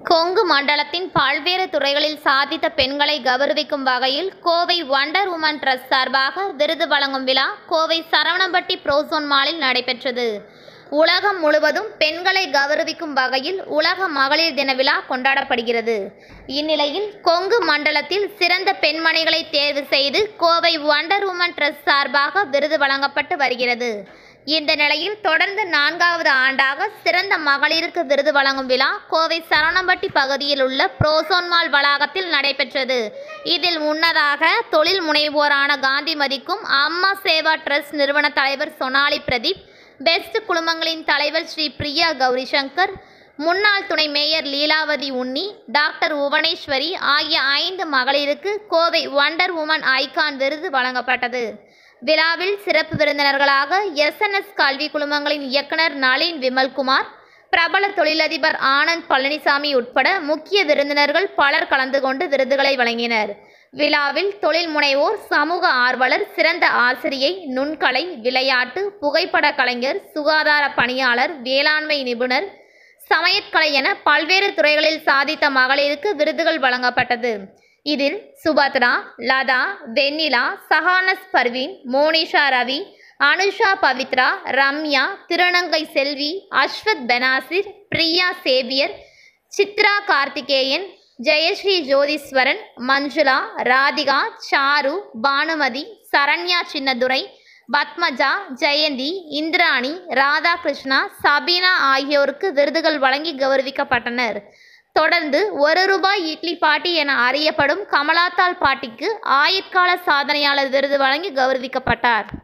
கொங்கு மண்டலத்தின் பல்வேறு துறைகளில் சாதித்த பெண்களை கௌரவிக்கும் வகையில் கோவை வண்டர் உமன் ட்ரஸ்ட் சார்பாக விருது வழங்கும் விழா கோவை சரவணம்பட்டி புரோசோன் மாலில் நடைபெற்றது உலகம் முழுவதும் பெண்களை கௌரவிக்கும் வகையில் உலக மகளிர் தின விழா கொண்டாடப்படுகிறது இந்நிலையில் கொங்கு மண்டலத்தில் சிறந்த பெண்மணிகளை தேர்வு செய்து கோவை வண்டர் உமன் ட்ரஸ்ட் சார்பாக விருது வழங்கப்பட்டு வருகிறது இந்த நிலையில் தொடர்ந்து நான்காவது ஆண்டாக சிறந்த மகளிருக்கு விருது வழங்கும் விழா கோவை சரவணம்பட்டி பகுதியில் உள்ள புரோசோன்மால் வளாகத்தில் நடைபெற்றது இதில் முன்னதாக தொழில் முனைவோரான காந்திமதிக்கும் அம்மா சேவா ட்ரஸ்ட் நிறுவன தலைவர் சொனாலி பிரதீப் பெஸ்ட் குழுமங்களின் தலைவர் ஸ்ரீ பிரியா கௌரி சங்கர் முன்னாள் துணை மேயர் லீலாவதி உன்னி டாக்டர் புவனேஸ்வரி ஆகிய ஐந்து மகளிருக்கு கோவை வண்டர் உமன் ஐகான் விருது வழங்கப்பட்டது விழாவில் சிறப்பு விருந்தினர்களாக எஸ்என்எஸ் கல்வி குழுமங்களின் இயக்குனர் நளின் விமல்குமார் பிரபல தொழிலதிபர் ஆனந்த் பழனிசாமி உட்பட முக்கிய விருந்தினர்கள் பலர் கலந்து கொண்டு விருதுகளை வழங்கினர் விழாவில் தொழில் முனைவோர் சமூக ஆர்வலர் சிறந்த ஆசிரியை நுண்கலை விளையாட்டு புகைப்பட கலைஞர் சுகாதார பணியாளர் வேளாண்மை நிபுணர் சமையற்கலை என பல்வேறு துறைகளில் சாதித்த மகளிருக்கு விருதுகள் வழங்கப்பட்டது இதில் சுபத்ரா லதா வெண்ணிலா சஹானஸ் பர்வீன் மோனிஷா ரவி அனுஷா பவித்ரா ரம்யா திருநங்கை செல்வி அஸ்வத் பெனாசிர் பிரியா சேவியர் சித்ரா கார்த்திகேயன் ஜெயஸ்ரீ ஜோதீஸ்வரன் மஞ்சுளா ராதிகா சாரு பானுமதி சரண்யா சின்னதுரை பத்மஜா ஜெயந்தி இந்திராணி ராதாகிருஷ்ணா சபீனா ஆகியோருக்கு விருதுகள் வழங்கி கௌரவிக்கப்பட்டனர் தொடர்ந்து ஒரு ரூபாய் இட்லி பாட்டி என அறியப்படும் கமலாத்தாள் பாட்டிக்கு ஆயுட்கால சாதனையாளர் விருது வழங்கி கௌரவிக்கப்பட்டார்